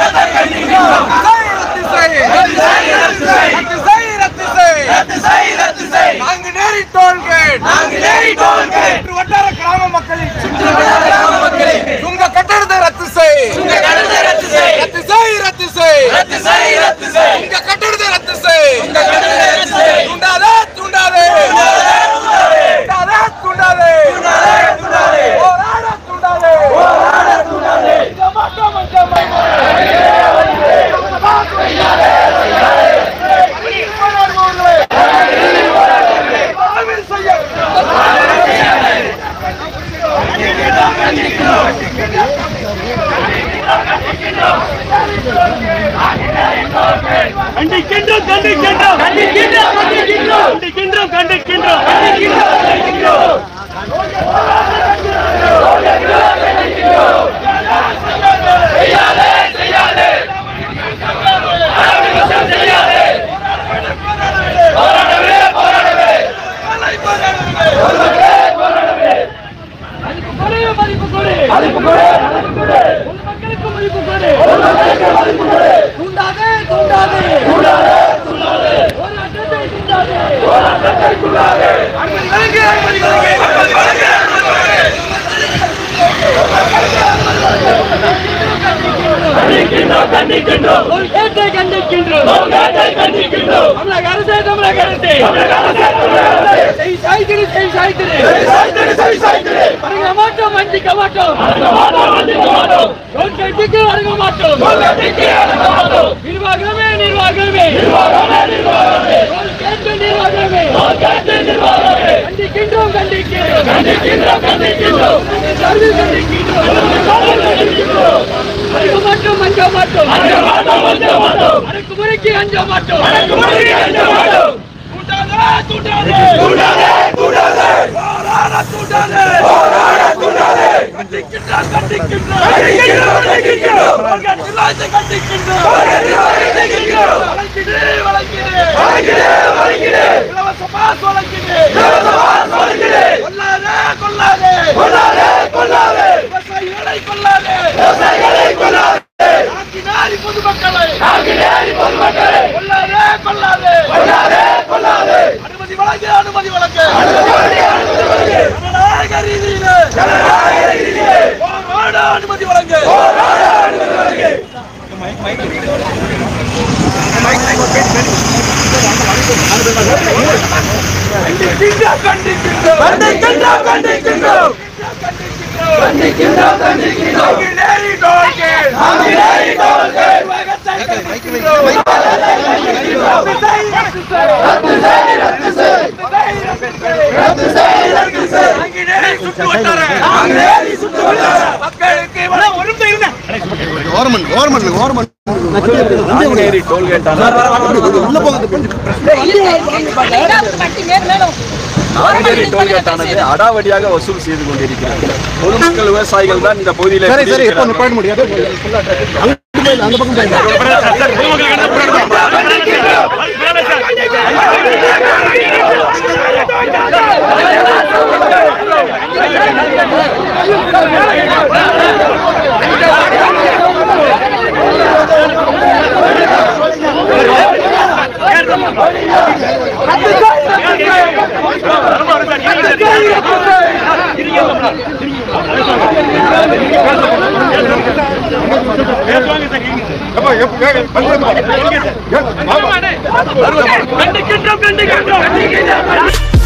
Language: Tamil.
நாங்குநேரி டோல்கேட் சுற்று வட்டார கிராம மக்களின் சுங்க கட்டணத்தை ரத்து செய் ரத்து செய் ரத்து செய் சுங்க கட்டணத்தை ரத்து செய் தூண்டாதே தூண்டாதே தூண்டாதே தூண்டாதே போராட தூண்டாதே இங்க மாட்டோம், இங்க கண்டிக்கின்றோம் கண்டிக்கின்றோம் கண்டிக்கின்றோம் கண்டிக்கின்றோம் கண்டிக்கின்றோம் கண்டிக்கின்றோம் மதிப்பு கொடு மதிப்பு கொடு மக்களுக்கு மதிப்பு கொடு தூண்டாதே தூண்டாதே தூண்டாதே தூண்டாதே போராட்டத்தை தூண்டாதே போராட்டத்தை தூண்டாதே அனுமதி வழங்கு அனுமதி வழங்கு அனுமதி வழங்கு கண்டிக்கின்றோம் கண்டிக்கின்றோம் கேட்டை கண்டிக்கின்றோம் கேட்டை கண்டிக்கின்றோம் தமிழக அரசே தமிழக அரசே தமிழக அரசே தமிழக அரசே செய் சாய்த்திரு செய் சாய்த்திரு செய் சாய்த்திரு செய் சாய்த்திரு அடங்க மாட்டோம் வஞ்சிக்க மாட்டோம் அடங்க மாட்டோம் வஞ்சிக்க மாட்டோம் கொள்கைக்கு அடங்க மாட்டோம் கொள்கைக்கு அடங்க மாட்டோம் நிர்வாகமே நிர்வாகமே நிர்வாகமே நிர்வாகமே கேட்டு நிர்வாகமே கேட்டு நிர்வாகமே கண்டிக்கின்றோம் கண்டிக்கின்றோம் கண்டிக்கின்றோம் கண்டிக்கின்றோம் கண்டிக்கின்றோம் கண்டிக்கின்றோம் அடங்க மாட்டோம் அஞ்ச மாட்டோம் அஞ்ச மாட்டோம் அஞ்ச மாட்டோம் அடக்குமுறைக்கு அஞ்ச மாட்டோம் அடக்குமுறைக்கு அஞ்ச மாட்டோம் தூண்டாதே தூண்டாதே தூண்டாதே தூண்டாதே போராட தூண்டாதே போராட தூண்டாதே கண்டிக்கின்றோம் கண்டிக்கின்றோம் கண்டிக்கின்றோம் கண்டிக்கின்றோம் கண்டிக்கின்றோம் கண்டிக்கின்றோம் கண்டிக்கின்றோம் வழங்கிடு வழங்கிடு வழங்கிடு வழங்கிடு இலவச பாஸ் வழங்கிடு இலவச பாஸ் வழங்கிடு கொல்லாதே கொல்லாதே கொல்லாதே கொல்லாதே விவசாயிகளை கொல்லாதே விவசாயிகளை கொல்லாதே நாட்டினாரி பொதுமக்களை நாட்டினாரி பொதுமக்களை கொல்லாதே கொல்லாதே கொல்லாதே கொல்லாதே அனுமதி வழங்கு அனுமதி வழங்கு அனுமதி வழங்கு அனுமதி வழங்கு ஜனநாயக ரீதியிலே ஜனநாயக ரீதியிலே போராட அனுமதி வழங்கு போராட அனுமதி வழங்கு கண்டிக்கின்றோம் கண்டிக்கின்றோம் கண்டிக்கின்றோம் கண்டிக்கின்றோம் கண்டிக்கின்றோம் கண்டிக்கின்றோம் நாங்குநேரி டோல்கேட் நாங்குநேரி டோல்கேட் உலகத்தை கண்டிக்கின்றோம் ரத்து செய் ரத்து செய் ரத்து செய் ரத்து செய் ரத்து செய் நாங்குநேரி சுற்று வட்டார நாங்குநேரி சுற்று வட்டார மக்களுக்கு இவ்வளவு ஒருமை இருந்த government government government Nanguneri toll gate Nanguneri toll gate ஆனது அடாவடியாக வசூல் செய்து கொண்டிருக்கிறது பொதுமக்கள் விவசாயிகள் தான் இந்த பகுதியில் சரி சரி எப்போ குடியிருக்கிறார்கள். நிப்பாட்ட முடியாது அங்கிட்டு போயிடலாம், அந்த பக்கம் போயிடலாம். கண்டிக்கின்றோம் கண்டிக்கின்றோம்